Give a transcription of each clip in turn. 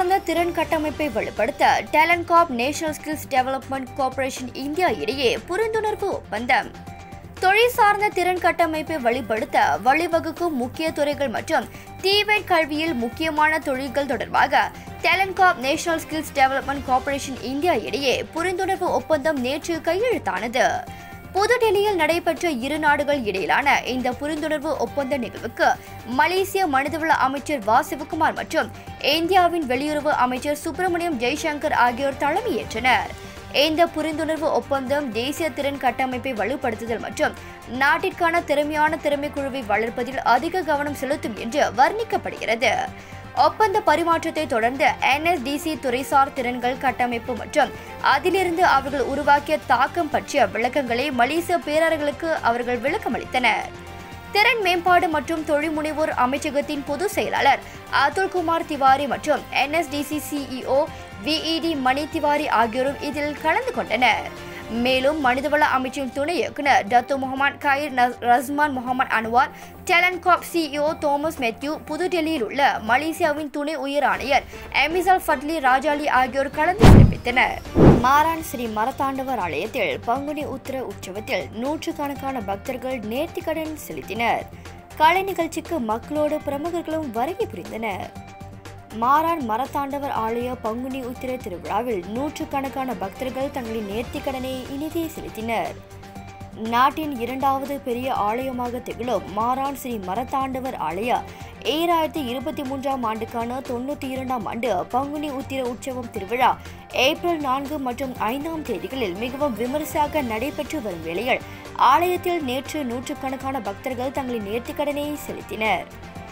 சார்ந்த திறன் கட்டமைப்பை வலுப்படுத்த talent corp national skills development corporation India இடையே புரிந்துணர்வு ஒப்பந்தம் தொழில் சார்ந்த திறன் கட்டமைப்பை வலுப்படுத்த வழிவகுக்கும் முக்கிய துறைகள் மற்றும் தீவேட் கல்வியில் முக்கியமான தொழில்கள் தொடர்பாக talent corp national skills development corporation India இடையே புரிந்துணர்வு ஒப்பந்தம் நேற்று கையெழுத்தானது புதுடெல்லியில் நடைபெற்ற இரு நாடுகள் இடையிலான இந்த புரிந்துணர்வு ஒப்பந்த நிகழ்வுக்கு மலேசிய மனிதவள அமைச்சர் வா சிவகுமார் மற்றும் இந்தியாவின் வெளியுறவு அமைச்சர் சுப்பிரமணியம் ஜெய்சங்கர் ஆகியோர் தலைமையேற்றனர் இந்த புரிந்துணர்வு ஒப்பந்தம் தேசிய திறன் கட்டமைப்பை வலுப்படுத்துதல் மற்றும் நாட்டிற்கான திறமையான திறமை குழுவை வளர்ப்பதில் அதிக கவனம் செலுத்தும் என்று வர்ணிக்கப்படுகிறது ஒப்பந்த பரிமாற்றத்தை தொடர்ந்து என்எஸ்டிசி துறைசார் திறன்கள் கட்டமைப்பு மற்றும் அதிலிருந்து அவர்கள் உருவாக்கிய தாக்கம் பற்றிய விளக்கங்களை மலேசிய பேரர்களுக்கு அவர்கள் விளக்கமளித்தனர் திறன் மேம்பாடு மற்றும் தொழில் முனைவோர் அமைச்சகத்தின் பொதுச் செயலாளர் அதுல்குமார் திவாரி மற்றும் என்எஸ்டிசி சிஇஓ விஇடி மணி திவாரி ஆகியோரும் இதில் கலந்து கொண்டனர் மேலும் மனிதவள அமைச்சின் துணை இயக்குனர் டத்து முகமது கயிர் நஸ்- ரஸ்மான் Mohammed Anwar talent corp CEO Thomas Mathew புதுடெல்லியில் உள்ள மலேசியாவின் துணை உயர் ஆணையர் எமிசல் ஃபட்லி ராஜாலி ஆகியோர் கலந்து சிறப்பித்தனர் மாரான் ஸ்ரீ மரத்தாண்டவர் ஆலயத்தில் பங்குனி உத்திர உற்சவத்தில் நூற்றுக்கணக்கான பக்தர்கள் நேர்த்திக்கடன் செலுத்தினர் கலை நிகழ்ச்சிக்கு மக்களோடு பிரமுகர்களும் வருகை புரிந்தனர் மாரான் மரத்தாண்டவர் ஆலய பங்குனி உத்திர திருவிழாவில் நூற்றுக்கணக்கான பக்தர்கள் தங்களின் நேர்த்திக்கடனை இனிதே செலுத்தினர் நாட்டின் இரண்டாவது பெரிய ஆலயமாக திகழும் மாரான் ஸ்ரீ மரத்தாண்டவர் ஆலய ஏழாயிரத்தி இருபத்தி மூன்றாம் ஆண்டுக்கான தொண்ணூற்றி இரண்டாம் ஆண்டு பங்குனி உத்திர உற்சவம் திருவிழா ஏப்ரல் நான்கு மற்றும் ஐந்தாம் தேதிகளில் மிகவும் விமரிசையாக நடைபெற்று வரும் வேளையில் ஆலயத்தில் நேற்று நூற்றுக்கணக்கான பக்தர்கள் தங்களின் நேர்த்திக்கடனை செலுத்தினர்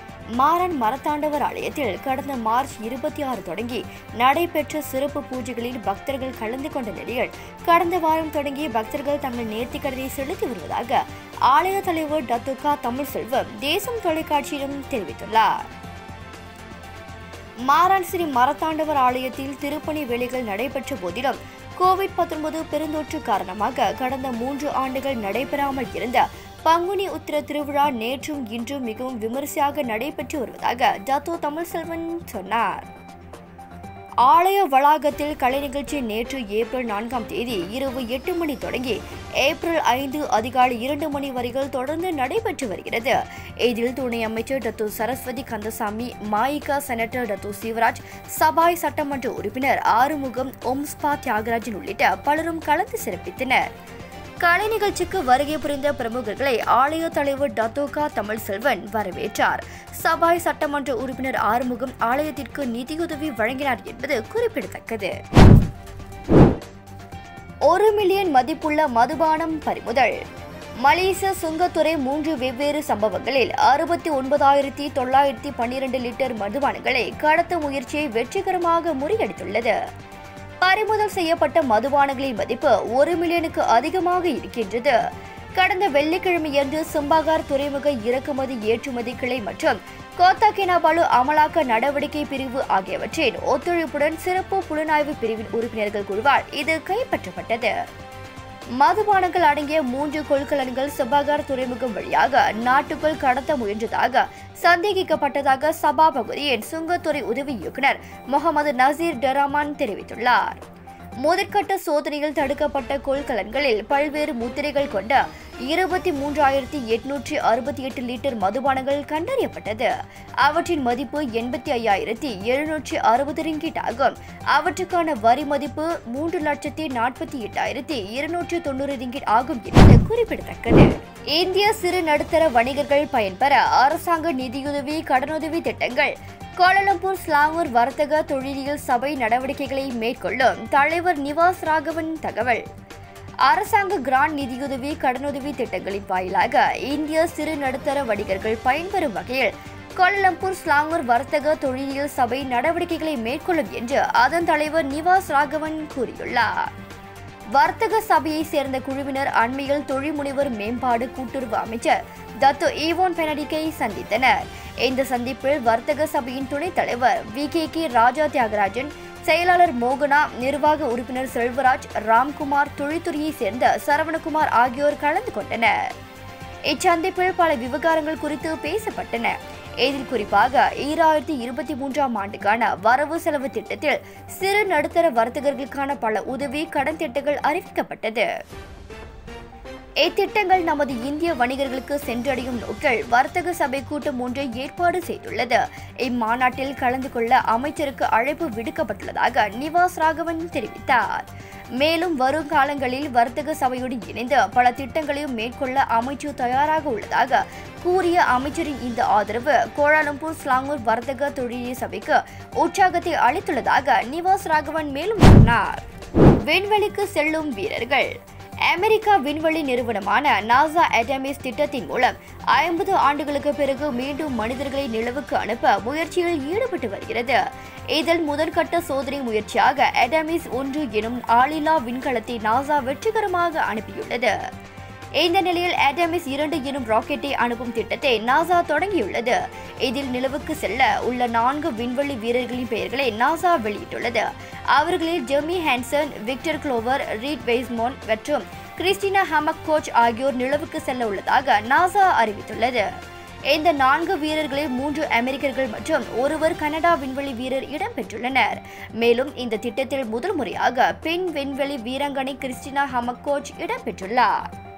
மாறன் மரத்தாண்டவர் ஆலயத்தில் கடந்த மார்ச் இருபத்தி ஆறு தொடங்கி நடைபெற்ற சிறப்பு பூஜைகளில் பக்தர்கள் கலந்து கொண்ட நிலையில் கடந்த வாரம் தொடங்கி பக்தர்கள் தங்கள் நேர்த்திக்கடனை செலுத்தி வருவதாக ஆலய தலைவர் டத்துகா தமிழ் செல்வம் தேசம் தொலைக்காட்சியிடம் தெரிவித்துள்ளார் மாறான் ஸ்ரீ மரத்தாண்டவர் ஆலயத்தில் திருப்பணி வேலைகள் நடைபெற்ற போதிலும் கோவிட் 19 பெருந்தொற்று காரணமாக கடந்த மூன்று ஆண்டுகள் நடைபெறாமல் இருந்த பங்குனி உத்திர திருவிழா நேற்றும் இன்றும் மிகவும் விமரிசையாக நடைபெற்று வருவதாக ஜாத்தோ தமிழ்செல்வன் சொன்னார் ஆலய வளாகத்தில் கலை நிகழ்ச்சி நேற்று ஏப்ரல் நான்காம் தேதி இரவு எட்டு மணி தொடங்கி ஏப்ரல் ஐந்து அதிகாலை இரண்டு மணி வரைகள் தொடர்ந்து நடைபெற்று வருகிறது இதில் துணை அமைச்சர் டத்து சரஸ்வதி கந்தசாமி மாயிகா செனட்டர் டத்து சிவராஜ் சபாய் சட்டமன்ற உறுப்பினர் ஆறுமுகம் ஓம்ஸ்பா தியாகராஜன் உள்ளிட்ட பலரும் கலந்து சிறப்பித்தனர் கலை நிகழ்ச்சிக்கு வருகை புரிந்த பிரமுகர்களை ஆலய தலைவர் டத்தோகா தமிழ் செல்வன் வரவேற்றார் சபாய் சட்டமன்ற உறுப்பினர் ஆறுமுகம் ஆலயத்திற்கு நிதியுதவி வழங்கினார் என்பது குறிப்பிடத்தக்கது ஒரு மில்லியன் மதிப்புள்ள மதுபானம் பறிமுதல் மலேசிய சுங்கத்துறை மூன்று வெவ்வேறு சம்பவங்களில் அறுபத்தி ஒன்பதாயிரத்தி தொள்ளாயிரத்தி பன்னிரண்டு லிட்டர் மதுபானங்களை கடத்த முயற்சியை வெற்றிகரமாக முறியடித்துள்ளது பறிமுதல் செய்யப்பட்ட மதுபானங்களின் மதிப்பு ஒரு மில்லியனுக்கு அதிகமாக இருக்கின்றது கடந்த வெள்ளிக்கிழமையன்று சிம்பாகார் துறைமுக இறக்குமதி ஏற்றுமதி கிளை மற்றும் கோத்தாகினாபாலு அமலாக்க நடவடிக்கை பிரிவு ஆகியவற்றின் ஒத்துழைப்புடன் சிறப்பு புலனாய்வு பிரிவின் உறுப்பினர்கள் குழுவால் இது கைப்பற்றப்பட்டது மதுபானங்கள் அடங்கிய மூன்று கொள்கலன்கள் சபாகார் துறைமுகம் வழியாக நாட்டுக்குள் கடத்த முயன்றதாக சந்தேகிக்கப்பட்டதாக சபா பகுதியின் சுங்கத்துறை உதவி இயக்குனர் முகமது நசீர் டெராமான் தெரிவித்துள்ளார் முதற்கட்ட சோதனையில் தடுக்கப்பட்ட கொள்கலன்களில் பல்வேறு முத்திரைகள் கொண்ட இருபத்தி மூன்றாயிரத்தி எட்நூற்றி அறுபத்தி எட்டு லிட்டர் மதுபானங்கள் கண்டறியப்பட்டது அவற்றின் மதிப்பு எண்பத்தி ஐயாயிரத்தி எழுநூற்றி அறுபது ரிங்கிட் ஆகும் அவற்றுக்கான வரி மதிப்பு மூன்று லட்சத்தி நாற்பத்தி எட்டாயிரத்தி இருநூற்றி தொண்ணூறு ரிங்கிட் ஆகும் என்பது குறிப்பிடத்தக்கது இந்திய சிறு நடுத்தர வணிகர்கள் பயன்பெற அரசாங்க நிதியுதவி கடனுதவி திட்டங்கள் கோலாலம்பூர் ஸ்லாங்கூர் வர்த்தக தொழிலியல் சபை நடவடிக்கைகளை மேற்கொள்ளும் தலைவர் நிவாஸ் ராகவன் தகவல் அரசாங்க கிராண்ட் நிதியுதவி கடனுதவி திட்டங்களின் வாயிலாக இந்திய சிறு நடுத்தர வணிகர்கள் பயன்பெறும் வகையில் கோலாலம்பூர் ஸ்லாங்கூர் வர்த்தக தொழிலியல் சபை நடவடிக்கைகளை மேற்கொள்ளும் என்று அதன் தலைவர் நிவாஸ் ராகவன் கூறியுள்ளார் வர்த்தக சபையை சேர்ந்த குழுவினர் அண்மையில் தொழில் முனைவர் மேம்பாடு கூட்டுறவு அமைச்சர் தத்து ஈவோன் பெனடிக்கை சந்தித்தனர் இந்த சந்திப்பில் வர்த்தக சபையின் துணைத் தலைவர் V K K Raja Thiagarajan செயலாளர் மோகனா நிர்வாக உறுப்பினர் செல்வராஜ் ராம்குமார் தொழில்துறையைச் சேர்ந்த சரவணகுமார் ஆகியோர் கலந்து கொண்டனர் இச்சந்திப்பில் பல விவகாரங்கள் குறித்து பேசப்பட்டன இதில் குறிப்பாக ஈராயிரத்தி இருபத்தி மூன்றாம் ஆண்டுக்கான வரவு செலவு திட்டத்தில் சிறு நடுத்தர வர்த்தகர்களுக்கான பல உதவி கடன் திட்டங்கள் அறிவிக்கப்பட்டது இத்திட்டங்கள் நமது இந்திய வணிகர்களுக்கு சென்றடையும் நோக்கில் வர்த்தக சபை கூட்டம் ஒன்றை ஏற்பாடு செய்துள்ளது இம்மாநாட்டில் கலந்து கொள்ள அமைச்சருக்கு அழைப்பு விடுக்கப்பட்டுள்ளதாக நிவாஸ் ராகவன் தெரிவித்தார் மேலும் வரும் காலங்களில் வர்த்தக சபையோடு இணைந்து பல திட்டங்களையும் மேற்கொள்ள அமைச்சு தயாராக உள்ளதாக கூறிய அமைச்சரின் இந்த ஆதரவு கோலாலம்பூர் ஸ்லாங்கூர் வர்த்தக தொழில் சபைக்கு உற்சாகத்தை அளித்துள்ளதாக நிவாஸ் ராகவன் மேலும் சொன்னார் விண்வெளிக்கு செல்லும் வீரர்கள் அமெரிக்கா விண்வெளி நிறுவனமான நாசா அட்டமிஸ் திட்டத்தின் மூலம் ஐம்பது ஆண்டுகளுக்கு பிறகு மீண்டும் மனிதர்களை நிலவுக்கு அனுப்ப முயற்சியில் ஈடுபட்டு வருகிறது இதில் முதற்கட்ட சோதனை முயற்சியாக அட்டமிஸ் ஒன்று எனும் ஆளில்லா விண்கலத்தை நாசா வெற்றிகரமாக அனுப்பியுள்ளது இந்த நிலையில் ஆட்டமிஸ் இரண்டு எனும் ராக்கெட்டை அனுப்பும் திட்டத்தை நாசா தொடங்கியுள்ளது இதில் நிலவுக்கு செல்ல உள்ள நான்கு விண்வெளி வீரர்களின் பெயர்களை நாசா வெளியிட்டுள்ளது அவர்களில் Jeremy Hansen Victor Glover Reid Wiseman மற்றும் கிறிஸ்டினா ஹமக் கோச் ஆகியோர் நிலவுக்கு செல்ல உள்ளதாக நாசா அறிவித்துள்ளது இந்த நான்கு வீரர்களில் மூன்று அமெரிக்கர்கள் மற்றும் ஒருவர் கனடா விண்வெளி வீரர் இடம்பெற்றுள்ளனர் மேலும் இந்த திட்டத்தில் முதல் முறையாக பெண் விண்வெளி வீராங்கனை கிறிஸ்டினா ஹமக்கோச் இடம்பெற்றுள்ளார்